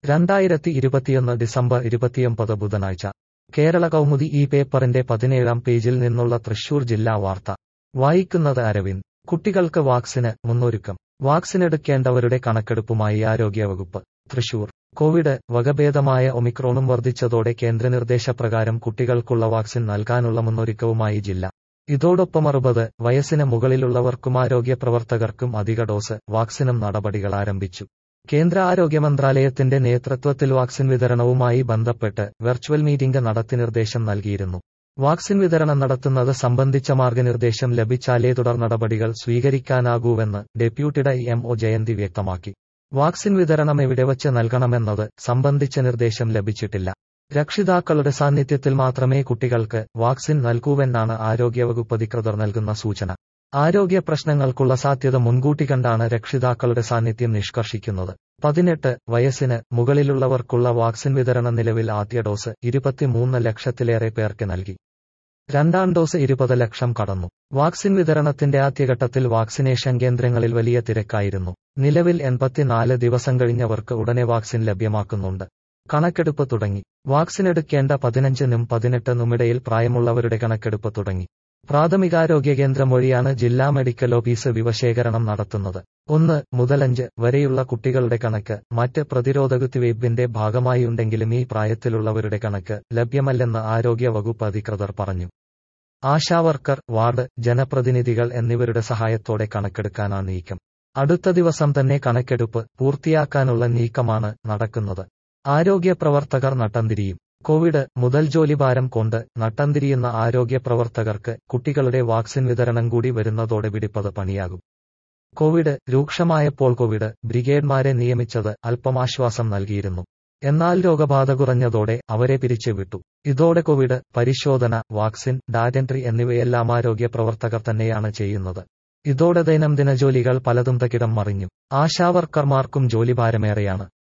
രണ്ടായിരത്തി ഇരുപത്തിയൊന്ന് ഡിസംബർ ഇരുപത്തിയൊമ്പത് ബുധനാഴ്ച കേരള കൗമുദി ഈ പേപ്പറിന്റെ പതിനേഴാം പേജിൽ നിന്നുള്ള തൃശൂർ ജില്ലാ വാർത്ത വായിക്കുന്നത് അരവിന്ദ് കുട്ടികൾക്ക് വാക്സിന് മുന്നൊരുക്കം വാക്സിനെടുക്കേണ്ടവരുടെ കണക്കെടുപ്പുമായി ആരോഗ്യവകുപ്പ് തൃശൂർ കോവിഡ് വകഭേദമായ ഒമിക്രോണും വർദ്ധിച്ചതോടെ കേന്ദ്രനിർദ്ദേശപ്രകാരം കുട്ടികൾക്കുള്ള വാക്സിൻ നൽകാനുള്ള മുന്നൊരുക്കവുമായി ജില്ല ഇതോടൊപ്പം അറുപത് വയസ്സിന് മുകളിലുള്ളവർക്കും ആരോഗ്യ പ്രവർത്തകർക്കും അധിക ഡോസ് വാക്സിനും നടപടികൾ ആരംഭിച്ചു കേന്ദ്ര ആരോഗ്യ മന്ത്രാലയത്തിന്റെ നേതൃത്വത്തിൽ വാക്സിൻ വിതരണവുമായി ബന്ധപ്പെട്ട് വെർച്വൽ മീറ്റിംഗ് നടത്തി നിർദ്ദേശം നൽകിയിരുന്നു വാക്സിൻ വിതരണം നടത്തുന്നത് സംബന്ധിച്ച മാർഗനിർദ്ദേശം ലഭിച്ചാലേ തുടർ നടപടികൾ സ്വീകരിക്കാനാകൂവെന്ന് deputy D M O Jayanthi വ്യക്തമാക്കി വാക്സിൻ വിതരണം എവിടെ വച്ച് നൽകണമെന്നത് സംബന്ധിച്ച നിർദ്ദേശം ലഭിച്ചിട്ടില്ല രക്ഷിതാക്കളുടെ സാന്നിധ്യത്തിൽ മാത്രമേ കുട്ടികൾക്ക് വാക്സിൻ നൽകൂവെന്നാണ് ആരോഗ്യവകുപ്പ് അധികൃതർ നൽകുന്ന സൂചന ആരോഗ്യ പ്രശ്നങ്ങൾക്കുള്ള സാധ്യത മുൻകൂട്ടി കണ്ടാണ് രക്ഷിതാക്കളുടെ സാന്നിധ്യം നിഷ്കർഷിക്കുന്നത് പതിനെട്ട് വയസ്സിന് മുകളിലുള്ളവർക്കുള്ള വാക്സിൻ വിതരണം നിലവിൽ ആദ്യ ഡോസ് ഇരുപത്തിമൂന്ന് ലക്ഷത്തിലേറെ പേർക്ക് നൽകി രണ്ടാം ഡോസ് ഇരുപത് ലക്ഷം കടന്നു വാക്സിൻ വിതരണത്തിന്റെ ആദ്യഘട്ടത്തിൽ വാക്സിനേഷൻ കേന്ദ്രങ്ങളിൽ വലിയ തിരക്കായിരുന്നു നിലവിൽ എൺപത്തിനാല് ദിവസം കഴിഞ്ഞവർക്ക് ഉടനെ വാക്സിൻ ലഭ്യമാക്കുന്നുണ്ട് കണക്കെടുപ്പ് തുടങ്ങി വാക്സിൻ എടുക്കേണ്ട പതിനഞ്ചിനും പതിനെട്ടിനുമിടയിൽ പ്രായമുള്ളവരുടെ കണക്കെടുപ്പ് തുടങ്ങി പ്രാഥമികാരോഗ്യ കേന്ദ്രം വഴിയാണ് ജില്ലാ മെഡിക്കൽ ഓഫീസ് വിവശേഖരണം നടത്തുന്നത് ഒന്ന് മുതലഞ്ച് വരെയുള്ള കുട്ടികളുടെ കണക്ക് മറ്റ് പ്രതിരോധകുത്തിവയ്പിന്റെ ഭാഗമായുണ്ടെങ്കിലും ഈ പ്രായത്തിലുള്ളവരുടെ കണക്ക് ലഭ്യമല്ലെന്ന് ആരോഗ്യ വകുപ്പ് അധികൃതർ പറഞ്ഞു ആശാവർക്കർ വാർഡ് ജനപ്രതിനിധികൾ എന്നിവരുടെ സഹായത്തോടെ കണക്കെടുക്കാനാണ് നീക്കം അടുത്ത ദിവസം തന്നെ കണക്കെടുപ്പ് പൂർത്തിയാക്കാനുള്ള നീക്കമാണ് നടക്കുന്നത് ആരോഗ്യ പ്രവർത്തകർ നട്ടംതിരിയും കോവിഡ് മുതൽ ജോലിഭാരം കൊണ്ട് നട്ടംതിരിയുന്ന ആരോഗ്യ പ്രവർത്തകർക്ക് കുട്ടികളുടെ വാക്സിൻ വിതരണം കൂടി വരുന്നതോടെ പിടിപ്പത് പണിയാകും കോവിഡ് രൂക്ഷമായപ്പോൾ കോവിഡ് ബ്രിഗേഡ്മാരെ നിയമിച്ചത് അല്പമാശ്വാസം നൽകിയിരുന്നു എന്നാൽ രോഗബാധ കുറഞ്ഞതോടെ അവരെ പിരിച്ചുവിട്ടു ഇതോടെ കോവിഡ് പരിശോധന വാക്സിൻ ഡാറ്റൻട്രി എന്നിവയെല്ലാം ആരോഗ്യ പ്രവർത്തകർ തന്നെയാണ് ചെയ്യുന്നത് ഇതോടെ ദൈനംദിന ജോലികൾ പലതും തകിടം മറിഞ്ഞു ആശാവർക്കർമാർക്കും ജോലിഭാരമേറെയാണ്